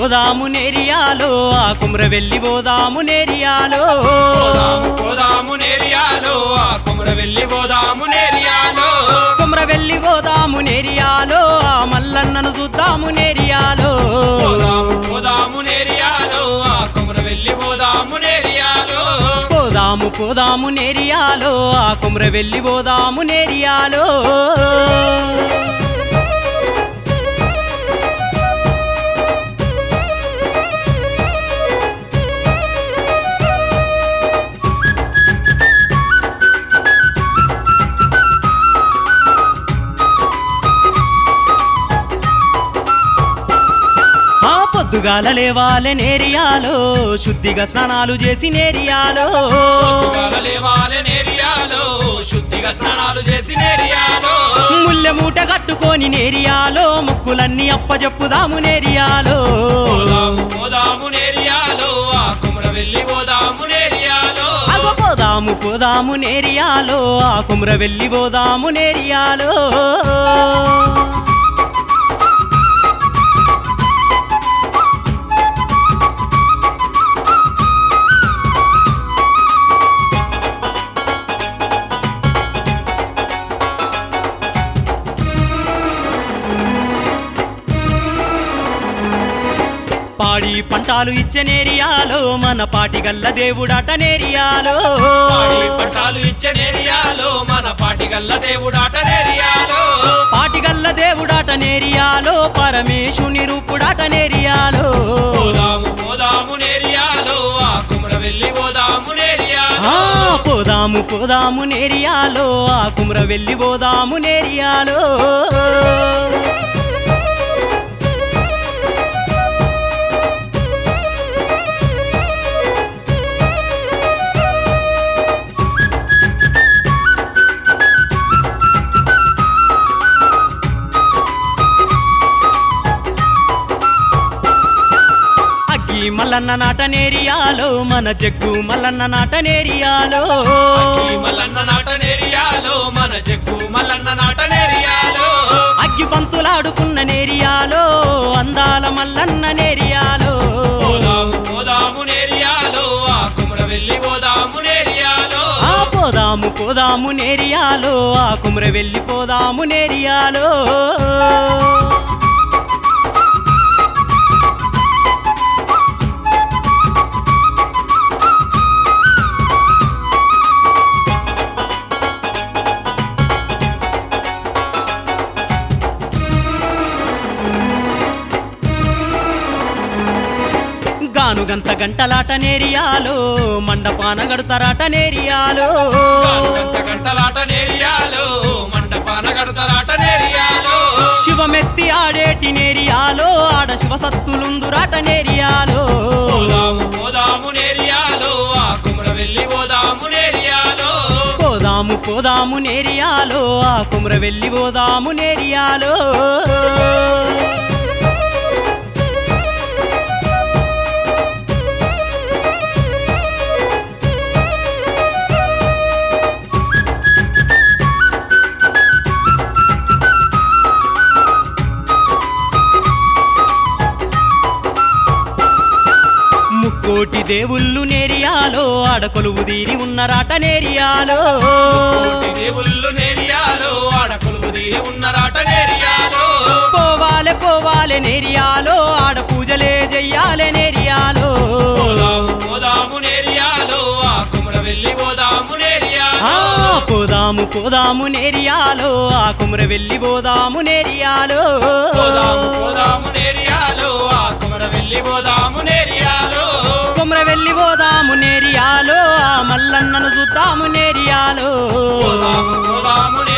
పోదాము నేరియాలో ఆ కుమ్ర వెళ్ళి పోదాము నేరియాలో పోదాము పోదాము నేరియాలో ఆ కుమర వెళ్ళి పోదాము నేరియాలో కుమ్ర వెళ్ళి పోదాము నేరియాలో ఆ మల్లన్నను చూద్దాము నేరియాలో పోదాము పోదాము నేరియాలో ఆ కుమర వెళ్ళి పోదాము నేరియాలో పోదాము పోదాము నేరియాలో ఆ కుమ్ర వెళ్ళి పోదాము నేరియాలో ఆ పొద్దుగాల లేవాలే నేరియాలో శుద్ధిగా స్నానాలు చేసి నేరియాలో పొద్దుగాల లేవాలే నేరియాలో శుద్ధిగా స్నానాలు చేసి నేరియాలో ముల్లె మూట కట్టుకొని నేరియాలో ముక్కులన్నీ అప్పజెప్పుదాము నేరియాలో పోదాము పోదాము నేరియాలో ఆ కుమర వెళ్ళి పోదాము నేరియాలో అగో పోదాము పోదాము నేరియాలో ఆ కుమ్ర వెళ్ళి పోదాము నేరియాలో పాడి పంటాలు ఇచ్చే నేరియాలో మన పాటిగల్ల దేవుడాట నేరియాలో పాడి పట్టాలు ఇచ్చే నేరియాలో మన పాటిగల్ల దేవుడాట నేరియాలో పాటిగల్ల దేవుడాట నేరియాలో పరమేశుని రూపుడాట నేరియాలో పోదాము పోదాము నేరియాలో ఆ కుమర వెళ్ళి పోదాము ఆ, నేరియాలో పోదాము పోదాము నేరియాలో ఆ కుమ్ర వెళ్ళి పోదాము నేరియాలో అగ్గి మల్లన్న నాట నేరియాలో మన జగ్గు మల్లన్న నాట నేరియాలో ఈ మల్లన్న నాట నేరియాలో మన జగ్గు మల్లన్న నాట నేరియాలో అగ్గి పంతులాడుకున్న నేరియాలో అందాల మల్లన్న నేరియాలో పోదాము పోదాము నేరియాలో ఆ కుమర వెళ్ళి పోదాము నేరియాలో ఆ పోదాము పోదాము నేరియాలో ఆ కుమ్ర వెళ్ళి పోదాము నేరియాలో గానుగంత గంటలాట నేరియాలో మండపాన గడుతరాట నేరియాలో గంట గంటలాట నేరియాలో మండపాన గడతరాట నేరియాలో శివమెత్తి ఆడేటి నేరియాలో ఆడ శివ సత్తులుందురాట నేరియాలో పోదాము పోదాము నేరియాలో ఆ కుమర వెళ్ళి పోదాము నేరియాలో పోదాము పోదాము నేరియాలో ఆ కుమ్ర వెళ్ళి పోదాము నేరియాలో ముక్కోటి దేవుళ్ళు నేరియాలో ఆడ కొలువు తీరి ఉన్నరాట నేరియాలో కోటి దేవుళ్ళు నేరియాలో ఆడ కొలువు తీరి ఉన్నరాట నేరియాలో పోవాలే పోవాలే నేరియాలో ఆడ పూజలే చెయ్యాలే నేరియాలో పోదాము పోదాము నేరియాలో ఆ కుమర వెళ్ళి పోదాము ఆ, నేరియాలో పోదాము పోదాము నేరియాలో ఆ కుమ్ర వెళ్ళి పోదాము నేరియాలో పోదాము పోదాము నేరియాలో ఆ కుమర వెళ్ళి పోదాము నేరియాలో కుమ్ర వెళ్ళి పోదాము నేరియాలో ఆ మల్లన్నను చూద్దాము నేరియాలో పోదాము పోదాము